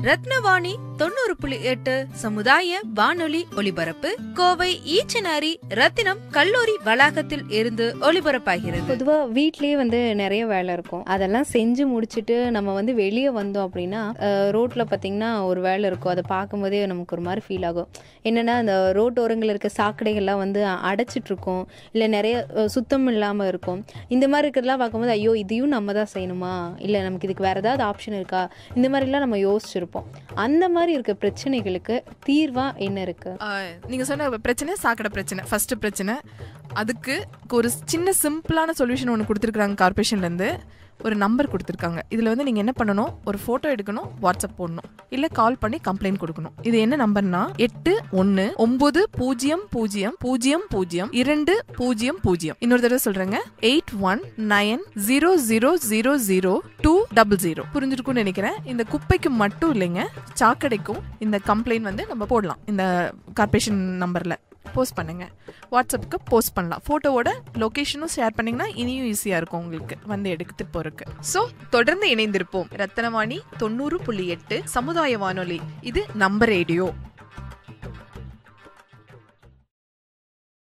ரத்னவாணி தொண்ணூறு புள்ளி எட்டு சமுதாய வானொலி ஒலிபரப்பு கோவை ஈச்சனாரி ரத்தினம் கல்லூரி வளாகத்தில் இருந்து ஒலிபரப்பாகிறது பொதுவா வீட்லயே வந்து நிறைய வேலை இருக்கும் அதெல்லாம் செஞ்சு முடிச்சுட்டு நம்ம வந்து வெளியே வந்தோம் அப்படின்னா அஹ், ரோட்ல பாத்தீங்கன்னா ஒரு வேலை இருக்கும் அதை பார்க்கும்போதே நமக்கு ஒரு மாதிரி ஃபீல் ஆகும் என்னன்னா அந்த ரோட்டோரங்கள் இருக்க சாக்கடைகள்லாம் வந்து அடைச்சிட்டு இருக்கும் இல்ல நிறைய அஹ், சுத்தம் இல்லாம இருக்கும் இந்த மாதிரி இருக்கிறதெல்லாம் பார்க்கும்போது ஐயோ இதையும் நம்ம தான் செய்யணுமா இல்ல நமக்கு இதுக்கு வேற ஏதாவது ஆப்ஷன் இருக்கா இந்த மாதிரிலாம் நம்ம யோசிச்சிருப்போம் அந்த மாதிரி இருக்க பிரச்சனைகளுக்கு தீர்வா என்ன இருக்கு ஆஹ் நீங்க சொன்ன பிரச்சனை சாக்கடை பிரச்சனை ஃபர்ஸ்ட் பிரச்சனை அதுக்கு ஒரு சின்ன சிம்பிளான சொல்யூஷன் ஒன்று கொடுத்துருக்காங்க கார்பரேஷன்ல இருந்து ஒரு நம்பர் கொடுத்துருக்காங்க இதில் வந்து நீங்கள் என்ன பண்ணணும் ஒரு ஃபோட்டோ எடுக்கணும் வாட்ஸ்அப் போடணும் இல்லை கால் பண்ணி கம்ப்ளைண்ட் கொடுக்கணும் இது என்ன நம்பர்னா எட்டு ஒன்று ஒம்பது பூஜ்ஜியம் பூஜ்ஜியம் பூஜ்ஜியம் பூஜ்ஜியம் இரண்டு பூஜ்ஜியம் பூஜ்ஜியம் இன்னொரு தடவை சொல்கிறேங்க eight one nine zero zero zero zero two double zero புரிஞ்சிருக்கும்னு நினைக்கிறேன் இந்த குப்பைக்கு மட்டும் இல்லைங்க சாக்கடைக்கும் இந்த கம்ப்ளைண்ட் வந்து நம்ம போடலாம் இந்த கார்பரேஷன் நம்பரில் போஸ்ட் பண்ணுங்க வாட்ஸ்அப்புக்கு போஸ்ட் பண்ணலாம் ஃபோட்டோவோட லொகேஷனும் ஷேர் பண்ணீங்கன்னா இனியும் ஈஸியாக இருக்கும் உங்களுக்கு வந்து எடுத்துட்டு போறதுக்கு ஸோ தொடர்ந்து இணைந்திருப்போம் ரத்தனவாணி தொண்ணூறு புள்ளி எட்டு சமுதாய வானொலி இது நம்ம ரேடியோ